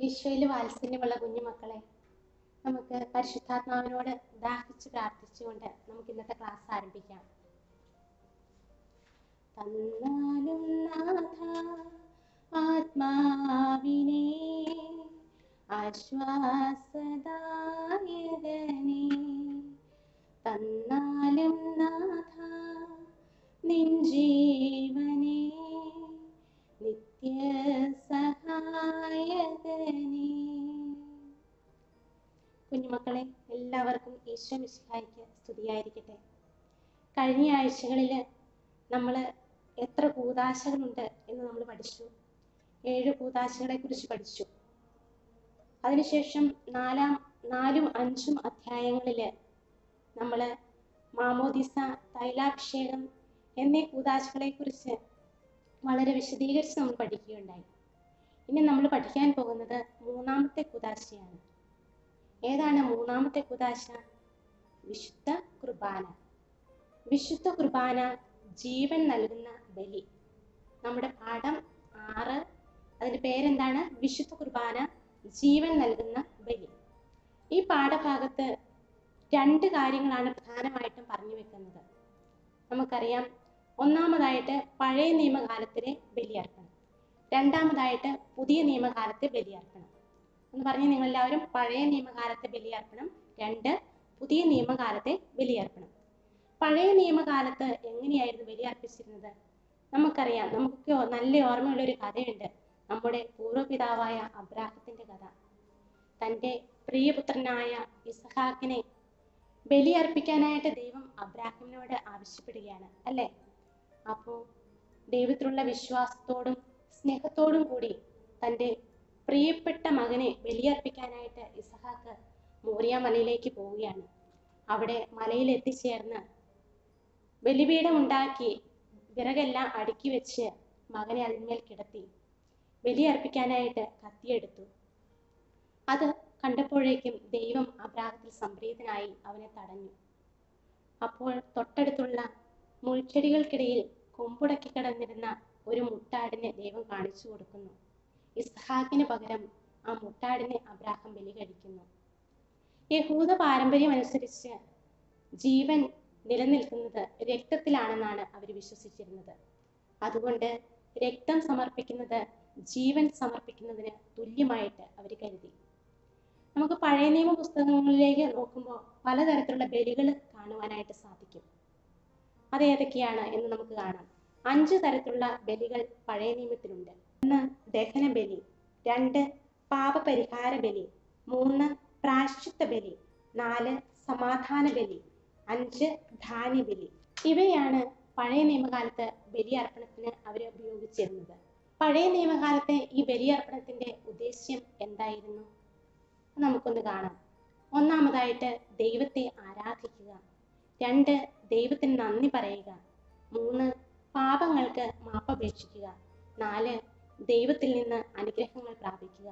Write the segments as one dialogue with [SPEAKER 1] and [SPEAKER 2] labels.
[SPEAKER 1] ഈശോയിൽ വാത്സല്യമുള്ള കുഞ്ഞുമക്കളെ നമുക്ക് പരിശുദ്ധാത്മാവിനോട് ദാഹിച്ച് പ്രാർത്ഥിച്ചുകൊണ്ട് നമുക്ക് ഇന്നത്തെ ക്ലാസ് ആരംഭിക്കാം തന്നാലും നാഥ ആത്മാവിനെ ആശ്വാസദായകനെ തന്നാലും നാഥ നിൻ ജീവനെ നിത്യ സഹായകനെ കുഞ്ഞുമക്കളെ എല്ലാവർക്കും ഈശോ മിശിഹായിക്ക് സ്തുതിയായിരിക്കട്ടെ കഴിഞ്ഞ ആഴ്ചകളിൽ നമ്മൾ എത്ര കൂതാശകളുണ്ട് എന്ന് നമ്മൾ പഠിച്ചു ഏഴ് കൂതാശകളെ കുറിച്ച് പഠിച്ചു അതിനുശേഷം നാലാം നാലും അഞ്ചും അധ്യായങ്ങളിൽ നമ്മൾ മാമോദിസ തൈലാഭിഷേകം എന്നീ കൂതാശകളെ കുറിച്ച് വളരെ വിശദീകരിച്ച് നമ്മൾ പഠിക്കുകയുണ്ടായി ഇനി നമ്മൾ പഠിക്കാൻ പോകുന്നത് മൂന്നാമത്തെ കുതാശയാണ് ഏതാണ് മൂന്നാമത്തെ കുതാശ വിശുദ്ധ കുർബാന വിശുദ്ധ കുർബാന ജീവൻ നൽകുന്ന ബലി നമ്മുടെ പാഠം ആറ് അതിന്റെ പേരെന്താണ് വിശുദ്ധ കുർബാന ജീവൻ നൽകുന്ന ബലി ഈ പാഠഭാഗത്ത് രണ്ട് കാര്യങ്ങളാണ് പ്രധാനമായിട്ടും പറഞ്ഞു വെക്കുന്നത് നമുക്കറിയാം ഒന്നാമതായിട്ട് പഴയ നിയമകാലത്തിലെ ബലിയർപ്പണം രണ്ടാമതായിട്ട് പുതിയ നിയമകാലത്തെ ബലിയർപ്പണം എന്ന് പറഞ്ഞ് നിങ്ങൾ എല്ലാവരും പഴയ നിയമകാലത്തെ ബലിയർപ്പണം രണ്ട് പുതിയ നിയമകാലത്തെ ബലിയർപ്പണം പഴയ നിയമകാലത്ത് എങ്ങനെയായിരുന്നു ബലിയർപ്പിച്ചിരുന്നത് നമുക്കറിയാം നമുക്ക് നല്ല ഓർമ്മയുള്ള ഒരു കഥയുണ്ട് നമ്മുടെ പൂർവ്വപിതാവായ അബ്രാഹത്തിന്റെ കഥ തൻ്റെ പ്രിയപുത്രനായ ഇസഹാക്കിനെ ബലിയർപ്പിക്കാനായിട്ട് ദൈവം അബ്രാഹിമിനോട് ആവശ്യപ്പെടുകയാണ് അല്ലേ അപ്പോൾ ദൈവത്തിലുള്ള വിശ്വാസത്തോടും സ്നേഹത്തോടും കൂടി തൻ്റെ പ്രിയപ്പെട്ട മകനെ ബലിയർപ്പിക്കാനായിട്ട് ഇസഹാക്ക് മോറിയ മലയിലേക്ക് പോവുകയാണ് അവിടെ മലയിൽ എത്തിച്ചേർന്ന് ബലിപീഠം ഉണ്ടാക്കി വിറകെല്ലാം അടുക്കി വെച്ച് മകനെ അതിന്മേൽ കിടത്തി ബലിയർപ്പിക്കാനായിട്ട് കത്തിയെടുത്തു അത് കണ്ടപ്പോഴേക്കും ദൈവം അബ്രാഹത്തിൽ സംപ്രീതനായി അവനെ തടഞ്ഞു അപ്പോൾ തൊട്ടടുത്തുള്ള മുൾച്ചെടികൾക്കിടയിൽ കൊമ്പുടക്കി കിടന്നിരുന്ന ഒരു മുട്ടാടിനെ ദൈവം കാണിച്ചു കൊടുക്കുന്നു ഇസ്ഹാക്കിന് പകരം ആ മുട്ടാടിനെ അബ്രാഹം ബലി കഴിക്കുന്നു യഹൂദ പാരമ്പര്യം അനുസരിച്ച് ജീവൻ നിലനിൽക്കുന്നത് രക്തത്തിലാണെന്നാണ് അവർ വിശ്വസിച്ചിരുന്നത് അതുകൊണ്ട് രക്തം സമർപ്പിക്കുന്നത് ജീവൻ സമർപ്പിക്കുന്നതിന് തുല്യമായിട്ട് അവർ കരുതി നമുക്ക് പഴയ നിയമ പുസ്തകങ്ങളിലേക്ക് നോക്കുമ്പോൾ പലതരത്തിലുള്ള ബലികൾ കാണുവാനായിട്ട് സാധിക്കും അത് ഏതൊക്കെയാണ് എന്ന് നമുക്ക് കാണാം അഞ്ച് തരത്തിലുള്ള ബലികൾ പഴയ നിയമത്തിലുണ്ട് ഒന്ന് ദഹന ബലി രണ്ട് പാപപരിഹാര ബലി മൂന്ന് പ്രാശ്ചിത്ത ബലി നാല് സമാധാന ബലി അഞ്ച് ധാന്യബലി ഇവയാണ് പഴയ നിയമകാലത്ത് ബലിയർപ്പണത്തിന് അവർ ഉപയോഗിച്ചിരുന്നത് പഴയ നിയമകാലത്തെ ഈ ബലിയർപ്പണത്തിന്റെ ഉദ്ദേശ്യം എന്തായിരുന്നു നമുക്കൊന്ന് കാണാം ഒന്നാമതായിട്ട് ദൈവത്തെ ആരാധിക്കുക രണ്ട് ദൈവത്തിന് നന്ദി പറയുക മൂന്ന് പാപങ്ങൾക്ക് മാപ്പപേക്ഷിക്കുക നാല് ദൈവത്തിൽ നിന്ന് അനുഗ്രഹങ്ങൾ പ്രാപിക്കുക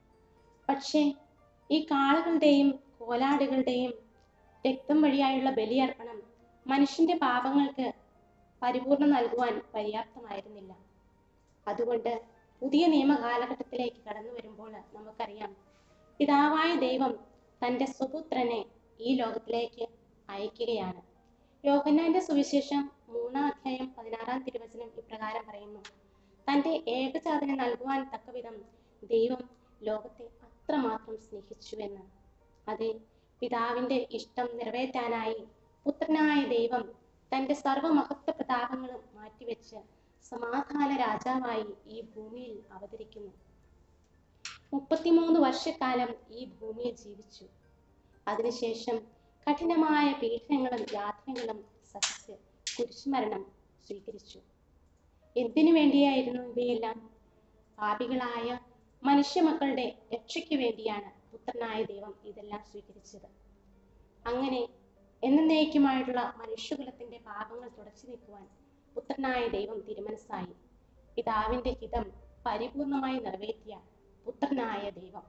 [SPEAKER 1] പക്ഷേ ഈ കാളകളുടെയും കോലാടുകളുടെയും രക്തം വഴിയായുള്ള ബലിയർപ്പണം മനുഷ്യന്റെ പാപങ്ങൾക്ക് പരിപൂർണം നൽകുവാൻ പര്യാപ്തമായിരുന്നില്ല അതുകൊണ്ട് പുതിയ നിയമ കാലഘട്ടത്തിലേക്ക് കടന്നു വരുമ്പോൾ നമുക്കറിയാം പിതാവായ ദൈവം തൻ്റെ സ്വപുത്രനെ ഈ ലോകത്തിലേക്ക് അയക്കുകയാണ് യോഹന്നാന്റെ സുവിശേഷം മൂന്നാം അധ്യായം പതിനാറാം തിരുവചനം ഇപ്രകാരം പറയുന്നു തൻ്റെ ഏകജാതനെ നൽകുവാൻ തക്കവിധം ദൈവം ലോകത്തെ അത്രമാത്രം സ്നേഹിച്ചു എന്ന് അതെ പിതാവിന്റെ ഇഷ്ടം നിറവേറ്റാനായി പുത്രനായ ദൈവം തൻ്റെ സർവമഹത്വ പ്രതാപങ്ങളും മാറ്റിവെച്ച് സമാധാന രാജാവായി ഈ ഭൂമിയിൽ അവതരിക്കുന്നു മുപ്പത്തിമൂന്ന് വർഷക്കാലം ഈ ഭൂമിയിൽ ജീവിച്ചു അതിനുശേഷം കഠിനമായ പീഡനങ്ങളും യാതനകളും സഹിച്ച് കുരിശുമരണം സ്വീകരിച്ചു എന്തിനു വേണ്ടിയായിരുന്നു ഇവയെല്ലാം പാപികളായ മനുഷ്യമക്കളുടെ രക്ഷയ്ക്ക് വേണ്ടിയാണ് പുത്രനായ ദൈവം ഇതെല്ലാം സ്വീകരിച്ചത് അങ്ങനെ എന്നേക്കുമായിട്ടുള്ള മനുഷ്യകുലത്തിന്റെ പാപങ്ങൾ തുടച്ചു നീക്കുവാൻ പുത്രനായ ദൈവം തിരുമനസ്സായി പിതാവിന്റെ ഹിതം പരിപൂർണമായി നിറവേറ്റിയ പുത്രനായ ദൈവം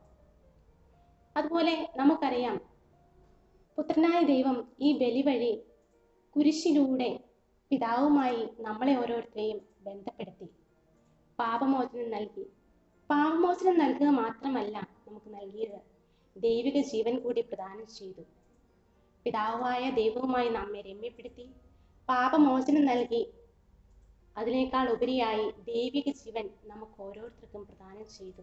[SPEAKER 1] അതുപോലെ നമുക്കറിയാം പുത്രനായ ദൈവം ഈ ബലി വഴി കുരിശിലൂടെ പിതാവുമായി നമ്മളെ ഓരോരുത്തരെയും ബന്ധപ്പെടുത്തി പാപമോചനം നൽകി പാപമോചനം നൽകുക മാത്രമല്ല നമുക്ക് നൽകിയത് ദൈവിക ജീവൻ കൂടി പ്രദാനം ചെയ്തു പിതാവായ ദൈവവുമായി നമ്മെ രമ്യപ്പെടുത്തി പാപമോചനം നൽകി അതിനേക്കാൾ ഉപരിയായി ദൈവിക ജീവൻ നമുക്ക് ഓരോരുത്തർക്കും പ്രദാനം ചെയ്തു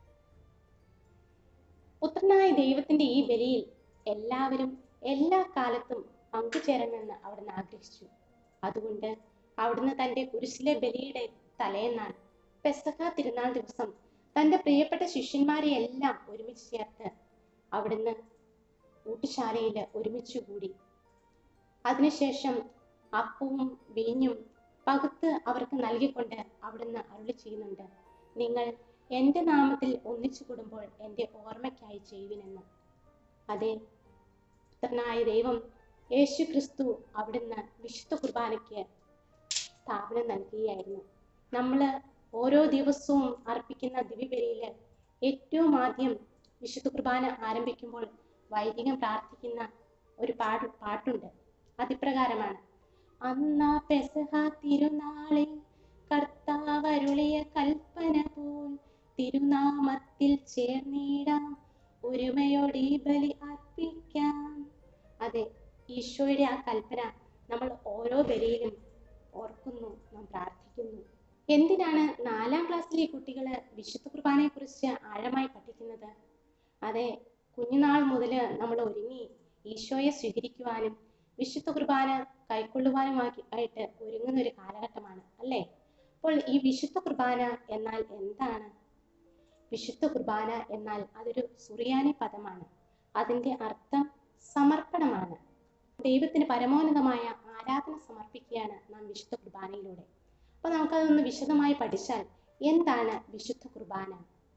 [SPEAKER 1] പുത്രനായ ദൈവത്തിന്റെ ഈ ബലിയിൽ എല്ലാവരും എല്ലാ കാലത്തും പങ്കുചേരണമെന്ന് അവിടുന്ന് ആഗ്രഹിച്ചു അതുകൊണ്ട് അവിടുന്ന് തന്റെ കുരിശിലെ ബലിയുടെ തലേന്നാൾ പെസഹ തിരുനാൾ ദിവസം തന്റെ പ്രിയപ്പെട്ട ശിഷ്യന്മാരെ എല്ലാം ഒരുമിച്ച് ചേർത്ത് അവിടുന്ന് ഊട്ടുശാലയിൽ ഒരുമിച്ച് കൂടി അതിനുശേഷം അപ്പവും വീഞ്ഞും പകുത്ത് അവർക്ക് നൽകിക്കൊണ്ട് അവിടുന്ന് അരുളി ചെയ്യുന്നുണ്ട് നിങ്ങൾ എൻ്റെ നാമത്തിൽ ഒന്നിച്ചു കൂടുമ്പോൾ എൻ്റെ ഓർമ്മയ്ക്കായി ചെയ്യുവിനെന്ന് അതെ പുത്രനായ ദൈവം യേശു ക്രിസ്തു അവിടുന്ന് വിശുദ്ധ കുർബാനയ്ക്ക് സ്ഥാപനം നൽകുകയായിരുന്നു നമ്മൾ ഓരോ ദിവസവും അർപ്പിക്കുന്ന ദിവ്യബലിയിൽ ഏറ്റവും ആദ്യം വിശുദ്ധ കുർബാന ആരംഭിക്കുമ്പോൾ വൈദികം പ്രാർത്ഥിക്കുന്ന ഒരു പാട്ട് പാട്ടുണ്ട് അതിപ്രകാരമാണ് അന്നാ പെസഹ തിരുനാളിൽ കർത്താവരുളിയ കൽപ്പന പോൽ തിരുനാമത്തിൽ ചേർന്നിടാം ഒരുമയോടെ ഈ ബലി അർപ്പിക്കാം അതെ ഈശോയുടെ ആ കൽപ്പന നമ്മൾ ഓരോ ബലിയിലും ഓർക്കുന്നു നാം പ്രാർത്ഥിക്കുന്നു എന്തിനാണ് നാലാം ക്ലാസ്സിലെ കുട്ടികൾ വിശുദ്ധ കുർബാനയെ കുറിച്ച് ആഴമായി പഠിക്കുന്നത് അതെ കുഞ്ഞുനാൾ മുതൽ നമ്മൾ ഒരുങ്ങി ഈശോയെ സ്വീകരിക്കുവാനും വിശുദ്ധ കുർബാന കൈക്കൊള്ളുവാനുമാക്കി ആയിട്ട് ഒരുങ്ങുന്ന ഒരു കാലഘട്ടമാണ് അല്ലേ അപ്പോൾ ഈ വിശുദ്ധ കുർബാന എന്നാൽ എന്താണ് വിശുദ്ധ കുർബാന എന്നാൽ അതൊരു സുറിയാനി പദമാണ് അതിൻ്റെ അർത്ഥം സമർപ്പണമാണ് ദൈവത്തിന് പരമോന്നതമായ ആരാധന സമർപ്പിക്കുകയാണ് നാം വിശുദ്ധ കുർബാനയിലൂടെ അപ്പോൾ നമുക്കതൊന്ന് വിശദമായി പഠിച്ചാൽ എന്താണ് വിശുദ്ധ കുർബാന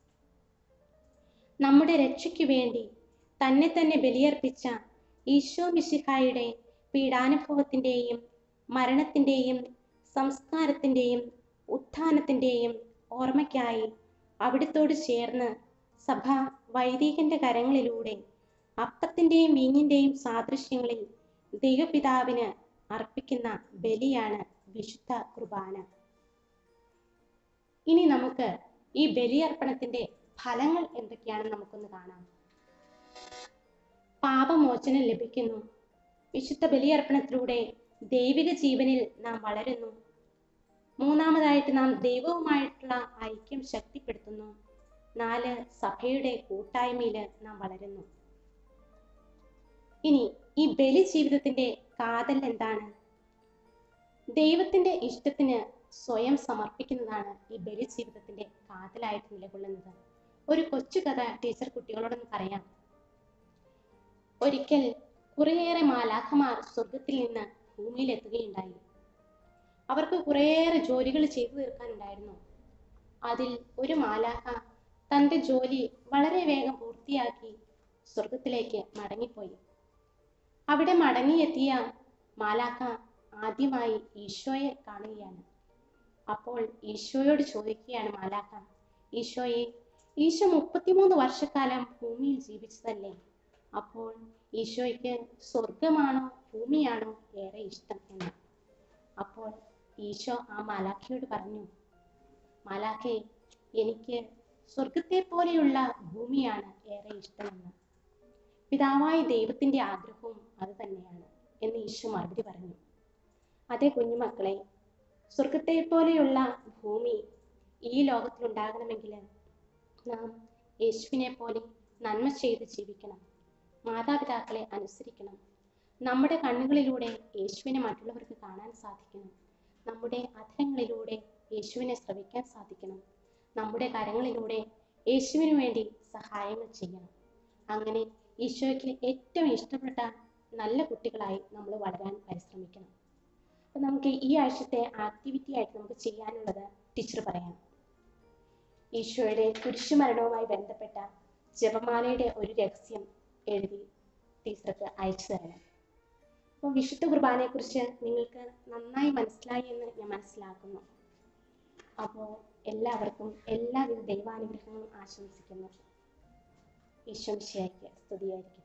[SPEAKER 1] നമ്മുടെ രക്ഷയ്ക്ക് വേണ്ടി തന്നെ തന്നെ ബലിയർപ്പിച്ച ഈശോ മിശിഹായുടെ പീഡാനുഭവത്തിൻ്റെയും മരണത്തിൻ്റെയും സംസ്കാരത്തിൻ്റെയും ഉത്ഥാനത്തിൻ്റെയും ഓർമ്മയ്ക്കായി അവിടുത്തോട് ചേർന്ന് സഭ വൈദികന്റെ കരങ്ങളിലൂടെ അപ്പത്തിൻ്റെയും വീഞ്ഞിൻ്റെയും സാദൃശ്യങ്ങളിൽ ദൈവപിതാവിന് അർപ്പിക്കുന്ന ബലിയാണ് വിശുദ്ധ കുർബാന ഇനി നമുക്ക് ഈ ബലിയർപ്പണത്തിന്റെ ഫലങ്ങൾ എന്തൊക്കെയാണെന്ന് നമുക്കൊന്ന് കാണാം പാപമോചനം ലഭിക്കുന്നു വിശുദ്ധ ബലിയർപ്പണത്തിലൂടെ ദൈവിക ജീവനിൽ നാം വളരുന്നു മൂന്നാമതായിട്ട് നാം ദൈവവുമായിട്ടുള്ള ഐക്യം ശക്തിപ്പെടുത്തുന്നു നാല് സഭയുടെ കൂട്ടായ്മയിൽ നാം വളരുന്നു ഇനി ഈ ബലി ജീവിതത്തിന്റെ കാതൽ എന്താണ് ദൈവത്തിന്റെ ഇഷ്ടത്തിന് സ്വയം സമർപ്പിക്കുന്നതാണ് ഈ ബലി ജീവിതത്തിന്റെ കാതലായിട്ട് നിലകൊള്ളുന്നത് ഒരു കൊച്ചു കഥ ടീച്ചർ കുട്ടികളോടൊന്ന് പറയാം ഒരിക്കൽ കുറേയേറെ മാലാഖമാർ സ്വർഗത്തിൽ നിന്ന് ഭൂമിയിൽ എത്തുകയുണ്ടായി അവർക്ക് കുറേയേറെ ജോലികൾ ചെയ്തു തീർക്കാനുണ്ടായിരുന്നു അതിൽ ഒരു മാലാഖ തന്റെ ജോലി വളരെ വേഗം പൂർത്തിയാക്കി സ്വർഗത്തിലേക്ക് മടങ്ങിപ്പോയി അവിടെ മടങ്ങിയെത്തിയ മാലാഖ ആദ്യമായി ഈശോയെ കാണുകയാണ് അപ്പോൾ ഈശോയോട് ചോദിക്കുകയാണ് മാലാഖ ഈശോയെ ഈശോ മുപ്പത്തിമൂന്ന് വർഷക്കാലം ഭൂമിയിൽ ജീവിച്ചതല്ലേ അപ്പോൾ ഈശോയ്ക്ക് സ്വർഗമാണോ ഭൂമിയാണോ ഏറെ ഇഷ്ടം എന്ന് അപ്പോൾ ഈശോ ആ മാലാഖയോട് പറഞ്ഞു മാലാഖെ എനിക്ക് സ്വർഗത്തെ പോലെയുള്ള ഭൂമിയാണ് ഏറെ ഇഷ്ടമെന്ന് പിതാവായ ദൈവത്തിന്റെ ആഗ്രഹവും അത് തന്നെയാണ് എന്ന് ഈശോ മറുപടി പറഞ്ഞു അതേ കുഞ്ഞുമക്കളെ സ്വർഗത്തെ പോലെയുള്ള ഭൂമി ഈ ലോകത്തിലുണ്ടാകണമെങ്കിൽ നാം യേശുവിനെ പോലെ നന്മ ചെയ്ത് ജീവിക്കണം മാതാപിതാക്കളെ അനുസരിക്കണം നമ്മുടെ കണ്ണുകളിലൂടെ യേശുവിനെ മറ്റുള്ളവർക്ക് കാണാൻ സാധിക്കണം നമ്മുടെ അധരങ്ങളിലൂടെ യേശുവിനെ ശ്രവിക്കാൻ സാധിക്കണം നമ്മുടെ കരങ്ങളിലൂടെ യേശുവിന് വേണ്ടി സഹായങ്ങൾ ചെയ്യണം അങ്ങനെ ഈശോയ്ക്ക് ഏറ്റവും ഇഷ്ടപ്പെട്ട നല്ല കുട്ടികളായി നമ്മൾ വളരാൻ പരിശ്രമിക്കണം അപ്പം നമുക്ക് ഈ ആഴ്ചത്തെ ആക്ടിവിറ്റി ആയിട്ട് നമുക്ക് ചെയ്യാനുള്ളത് ടീച്ചർ പറയാം ഈശോയുടെ കുരിശുമരണവുമായി ബന്ധപ്പെട്ട ജപമാലയുടെ ഒരു രഹസ്യം എഴുതി ടീച്ചർക്ക് അയച്ചു തരണം അപ്പോൾ വിശുദ്ധ കുർബാനയെക്കുറിച്ച് നിങ്ങൾക്ക് നന്നായി മനസ്സിലായി എന്ന് ഞാൻ മനസ്സിലാക്കുന്നു അപ്പോൾ എല്ലാവർക്കും എല്ലാവിധ ദൈവാനുഗ്രഹങ്ങളും ആശംസിക്കുന്നു ഈശോ ശിയായിക്ക് സ്തുതിയായിരിക്കും